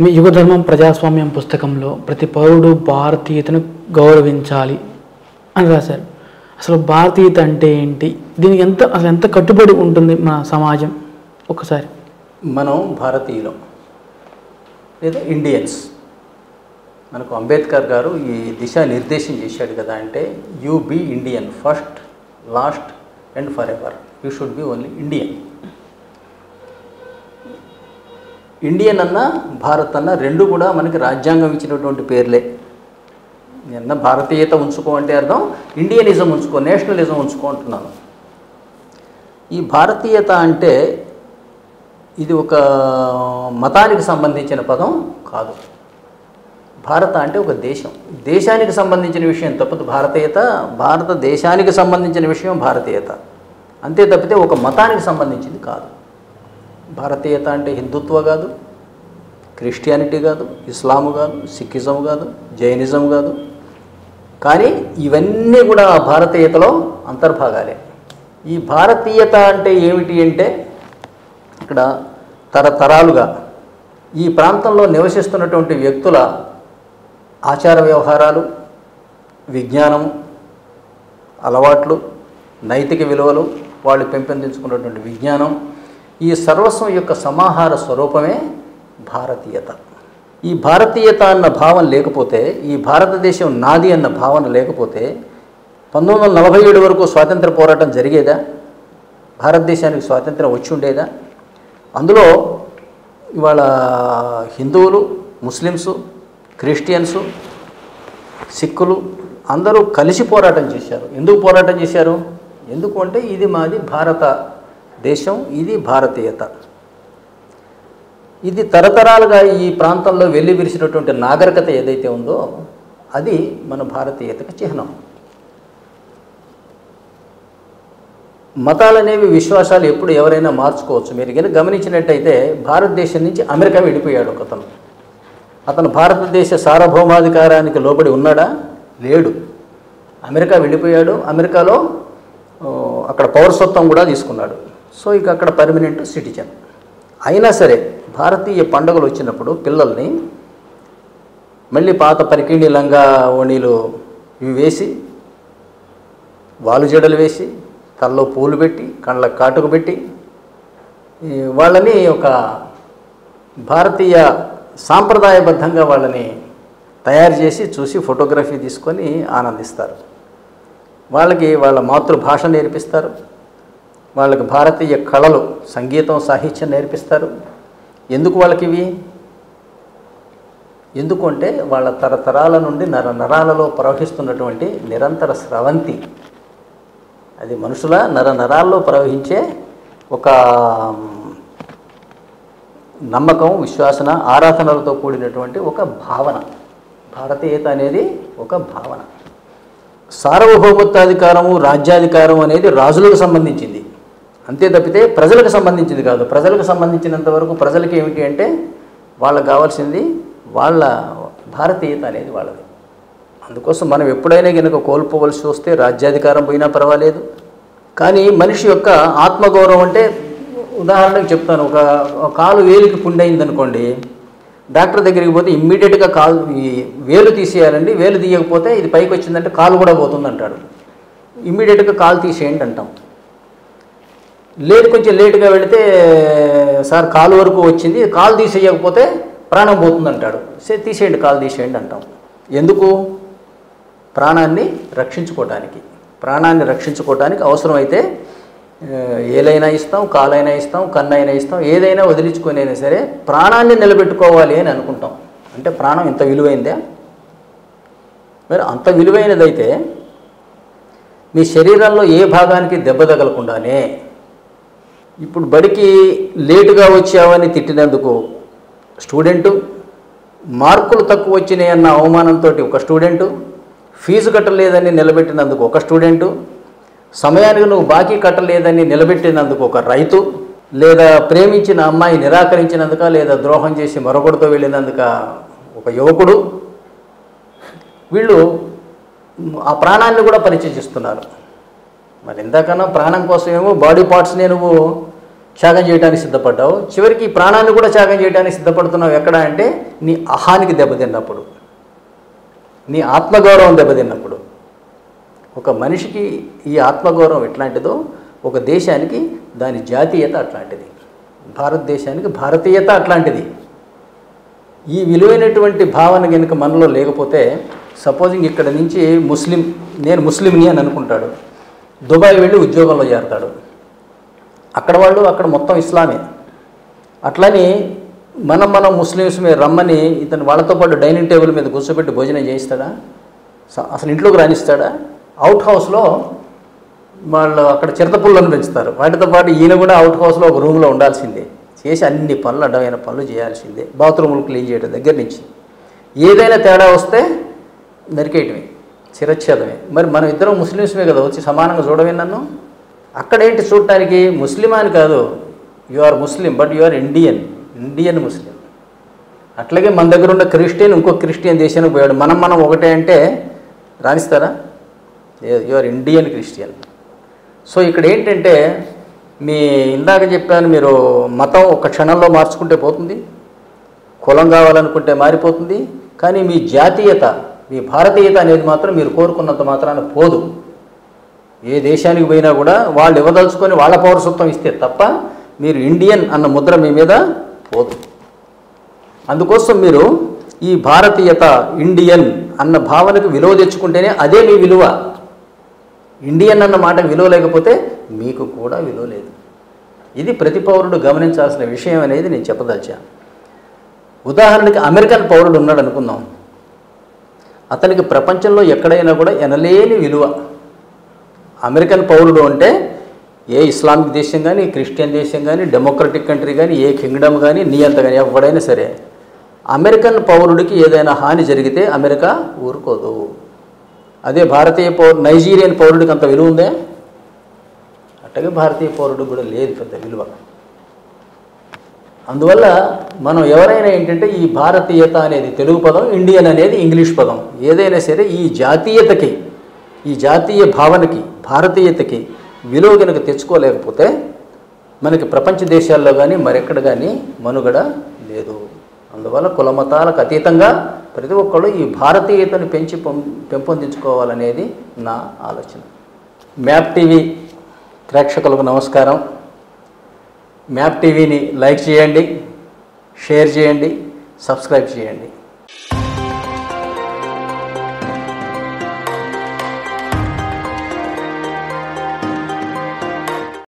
మీ యుగధర్మం ప్రజాస్వామ్యం పుస్తకంలో ప్రతి పౌరుడు భారతీయతను గౌరవించాలి అని రాశారు అసలు భారతీయత అంటే ఏంటి దీనికి ఎంత అసలు ఎంత కట్టుబడి ఉంటుంది మన సమాజం ఒకసారి మనం భారతీయులం లేదా ఇండియన్స్ మనకు అంబేద్కర్ గారు ఈ దిశ నిర్దేశం చేశాడు కదా అంటే you be Indian first last and forever you should be only Indian Indian అన్న భారత్ అన్న రెండు కూడా మనకి రాజ్యాంగం ఇచ్చినటువంటి పేర్లే నిన్న భారతీయత ఉంచుకో అంటే అర్థం ఇండియనిజం ఉంచుకో నేషనలిజం ఉంచుకో అంటున్నాను ఈ భారతీయత అంటే ఇది ఒక మతానికి సంబంధించిన పదం కాదు భారత అంటే ఒక దేశం దేశానికి సంబంధించిన విషయం తప్పదు భారతీయత భారతదేశానికి సంబంధించిన విషయం భారతీయత అంతే తప్పితే ఒక మతానికి సంబంధించింది కాదు భారతీయత అంటే హిందుత్వ కాదు క్రిస్టియానిటీ కాదు ఇస్లాము కాదు సిక్కిజం కాదు జైనిజం కాదు కానీ ఇవన్నీ కూడా భారతీయతలో అంతర్భాగాలే ఈ భారతీయత అంటే ఏమిటి అంటే ఇక్కడ తరతరాలుగా ఈ ప్రాంతంలో నివసిస్తున్నటువంటి వ్యక్తుల ఆచార వ్యవహారాలు విజ్ఞానం అలవాట్లు నైతిక విలువలు వాళ్ళు పెంపొందించుకున్నటువంటి విజ్ఞానం ఈ సర్వస్వం యొక్క సమాహార స్వరూపమే భారతీయత ఈ భారతీయత అన్న భావన లేకపోతే ఈ భారతదేశం నాది అన్న భావన లేకపోతే పంతొమ్మిది వందల నలభై ఏడు వరకు స్వాతంత్ర పోరాటం జరిగేదా భారతదేశానికి స్వాతంత్రం వచ్చి ఉండేదా అందులో ఇవాళ హిందువులు ముస్లిమ్సు క్రిస్టియన్సు సిక్కులు అందరూ కలిసి పోరాటం చేశారు ఎందుకు పోరాటం చేశారు ఎందుకు అంటే ఇది మాది భారత దేశం ఇది భారతీయత ఇది తరతరాలుగా ఈ ప్రాంతంలో వెళ్ళి విరిసినటువంటి నాగరికత ఏదైతే ఉందో అది మన భారతీయతకు చిహ్నం మతాలనేవి విశ్వాసాలు ఎప్పుడు ఎవరైనా మార్చుకోవచ్చు మీరు కనుక గమనించినట్టయితే భారతదేశం నుంచి అమెరికా వెళ్ళిపోయాడు ఒకతను అతను భారతదేశ సార్వభౌమాధికారానికి లోబడి ఉన్నాడా లేడు అమెరికా వెళ్ళిపోయాడు అమెరికాలో ఆ, అక్కడ పౌరసత్వం కూడా తీసుకున్నాడు సో ఇక అక్కడ పర్మనెంట్ సిటిజన్ అయినా సరే భారతీయ పండుగలు వచ్చినప్పుడు పిల్లల్ని మళ్ళీ పాత పరికిణి లంగా ఓణీలు ఇవి వేసి వాలు జడలు వేసి తలలో పూలు పెట్టి కళ్ళకు కాటుకు పెట్టి ఈ వాళ్ళని ఒక భారతీయ సాంప్రదాయబద్ధంగా వాళ్ళని తయారు చేసి చూసి ఫోటోగ్రఫీ తీసుకొని ఆనందిస్తారు వాళ్ళకి వాళ్ళ మాతృభాష నేర్పిస్తారు వాళ్ళకి భారతీయ కళలు సంగీతం సాహిత్యం నేర్పిస్తారు ఎందుకు వాళ్ళకి ఇవి ఎందుకు అంటే వాళ్ళ తరతరాల నుండి నర నరాలలో ప్రవహిస్తున్నటువంటి నిరంతర స్రవంతి అది మనుషుల నర నరాల్లో ప్రవహించే ఒక నమ్మకం విశ్వాసన ఆరాధనలతో కూడినటువంటి ఒక భావన భారతీయత అనేది ఒక భావన సార్వభౌమత్వాధికారము రాజ్యాధికారం అనేది రాజులకు సంబంధించింది అంతే తప్పితే ప్రజలకు సంబంధించింది కాదు ప్రజలకు సంబంధించినంత వరకు ప్రజలకి ఏమిటి అంటే వాళ్ళకి కావాల్సింది వాళ్ళ భారతీయత అనేది వాళ్ళది అందుకోసం మనం ఎప్పుడైనా కనుక కోల్పోవలసి వస్తే రాజ్యాధికారం పోయినా పర్వాలేదు కానీ మనిషి యొక్క ఆత్మగౌరవం అంటే ఉదాహరణకు చెప్తాను ఒక ఒక కాలు వేలికి పుండైంది అనుకోండి డాక్టర్ దగ్గరికి పోతే ఇమ్మీడియట్గా కాలు ఈ వేలు తీసేయాలండి వేలు తీయకపోతే ఇది పైకి వచ్చిందంటే కాలు కూడా పోతుంది అంటాడు ఇమ్మీడియట్గా కాలు తీసేయండి అంటాం లేదు కొంచెం లేటుగా వెళితే సార్ కాలు వరకు వచ్చింది కాలు తీసేయకపోతే ప్రాణం పోతుంది అంటాడు సరే తీసేయండి కాలు తీసేయండి అంటాం ఎందుకు ప్రాణాన్ని రక్షించుకోవటానికి ప్రాణాన్ని రక్షించుకోవటానికి అవసరమైతే ఆ, ఏలైనా ఇస్తాం కాలైనా ఇస్తాం కన్నైనా ఇస్తాం ఏదైనా వదిలించుకొనైనా సరే ప్రాణాన్ని నిలబెట్టుకోవాలి అని అనుకుంటాం అంటే ప్రాణం ఇంత విలువైందే మరి అంత విలువైనదైతే మీ శరీరంలో ఏ భాగానికి దెబ్బ తగలకుండానే ఇప్పుడు బడికి లేటుగా వచ్చావని తిట్టినందుకు స్టూడెంటు మార్కులు తక్కువ వచ్చినాయి అన్న అవమానంతో ఒక స్టూడెంటు ఫీజు కట్టలేదని నిలబెట్టినందుకు ఒక స్టూడెంటు సమయానికి నువ్వు బాకీ కట్టలేదని నిలబెట్టినందుకు ఒక రైతు లేదా ప్రేమించిన అమ్మాయి నిరాకరించినందుక లేదా ద్రోహం చేసి మరొకటితో వెళ్ళినందుక ఒక యువకుడు వీళ్ళు ఆ ప్రాణాన్ని కూడా పరిచయిస్తున్నారు మరి ఇందాకన్నా ప్రాణం కోసమేమో బాడీ పార్ట్స్నే నువ్వు త్యాగం చేయడానికి సిద్ధపడ్డావు చివరికి ఈ ప్రాణాన్ని కూడా త్యాగం చేయడానికి సిద్ధపడుతున్నావు ఎక్కడ అంటే నీ అహానికి దెబ్బతిన్నప్పుడు నీ ఆత్మగౌరవం దెబ్బతిన్నప్పుడు ఒక మనిషికి ఈ ఆత్మగౌరవం ఎట్లాంటిదో ఒక దేశానికి దాని జాతీయత అట్లాంటిది భారతదేశానికి భారతీయత అట్లాంటిది ఈ విలువైనటువంటి భావన కనుక మనలో లేకపోతే సపోజింగ్ ఇక్కడ నుంచి ముస్లిం నేను ముస్లింని అని అనుకుంటాడు దుబాయ్ వెళ్ళి ఉద్యోగంలో చేరతాడు అక్కడ వాళ్ళు అక్కడ మొత్తం ఇస్లామే అట్లని మనం మనం ముస్లిమ్స్ మీద రమ్మని ఇతను వాళ్ళతో పాటు డైనింగ్ టేబుల్ మీద కూర్చోబెట్టి భోజనం చేయిస్తాడా స- అసలు ఇంట్లోకి రాణిస్తాడా అవుట్ హౌస్లో వాళ్ళు అక్కడ చిరతపుల్లను పెంచుతారు వాటితో పాటు ఈయన కూడా అవుట్ హౌస్లో ఒక రూమ్లో ఉండాల్సిందే చేసి అన్ని పనులు అడ్డమైన పనులు చేయాల్సిందే బాత్రూములు క్లీన్ చేయడం దగ్గర నుంచి ఏదైనా తేడా వస్తే నరికేయటమే చిరచ్ఛేదమే మరి మనం ఇద్దరం ముస్లిమ్స్మే కదా వచ్చి సమానంగా చూడమే నన్ను అక్కడేంటి చూడటానికి ముస్లిం అని కాదు you are Muslim but you are Indian Indian Muslim అట్లాగే మన దగ్గర ఉన్న క్రిస్టియన్ ఇంకో క్రిస్టియన్ దేశానికి పోయాడు మనం మనం ఒకటే అంటే రాణిస్తారా you are Indian Christian so ఇక్కడ ఏంటంటే మీ ఇందాక చెప్పాను మీరు మతం ఒక క్షణంలో మార్చుకుంటే పోతుంది కులం కావాలనుకుంటే మారిపోతుంది కానీ మీ జాతీయత మీ భారతీయత అనేది మాత్రం మీరు కోరుకున్నంత మాత్రాన పోదు ఏ దేశానికి పోయినా కూడా వాళ్ళు ఇవ్వదలుచుకొని వాళ్ళ పౌరసత్వం ఇస్తే తప్ప మీరు ఇండియన్ అన్న ముద్ర మీ మీద పోదు అందుకోసం మీరు ఈ భారతీయత ఇండియన్ అన్న భావనకు విలువ తెచ్చుకుంటేనే అదే మీ విలువ ఇండియన్ అన్న మాటకు విలువ లేకపోతే మీకు కూడా విలువ లేదు ఇది ప్రతి పౌరుడు గమనించాల్సిన విషయం అనేది నేను చెప్పదలిచాను ఉదాహరణకి అమెరికన్ పౌరుడు ఉన్నాడు అనుకుందాం అతనికి ప్రపంచంలో ఎక్కడైనా కూడా ఎనలేని విలువ అమెరికన్ పౌరుడు అంటే ఏ ఇస్లామిక్ దేశం కానీ క్రిస్టియన్ దేశం కానీ డెమోక్రటిక్ కంట్రీ కానీ ఏ కింగ్డమ్ కానీ నీ అంత కానీ ఎవడైనా సరే అమెరికన్ పౌరుడికి ఏదైనా హాని జరిగితే అమెరికా ఊరుకోదు అదే భారతీయ పౌరు నైజీరియన్ పౌరుడికి అంత విలువ ఉందే అట్టగే భారతీయ పౌరుడికి కూడా లేదు పెద్ద విలువ అందువల్ల మనం ఎవరైనా ఏంటంటే ఈ భారతీయత అనేది తెలుగు పదం ఇండియన్ అనేది ఇంగ్లీష్ పదం ఏదైనా సరే ఈ జాతీయతకి ఈ జాతీయ భావనకి భారతీయతకి విలువ కనుక తెచ్చుకోలేకపోతే మనకి ప్రపంచ దేశాల్లో కానీ మరెక్కడ కానీ మనుగడ లేదు అందువల్ల కులమతాలకు అతీతంగా ప్రతి ఒక్కళ్ళు ఈ భారతీయతను పెంచి పొం- పెంపొందించుకోవాలనేది నా ఆలోచన మ్యాప్ టీవీ ప్రేక్షకులకు నమస్కారం మ్యాప్ టీవీని లైక్ చేయండి షేర్ చేయండి సబ్స్క్రైబ్ చేయండి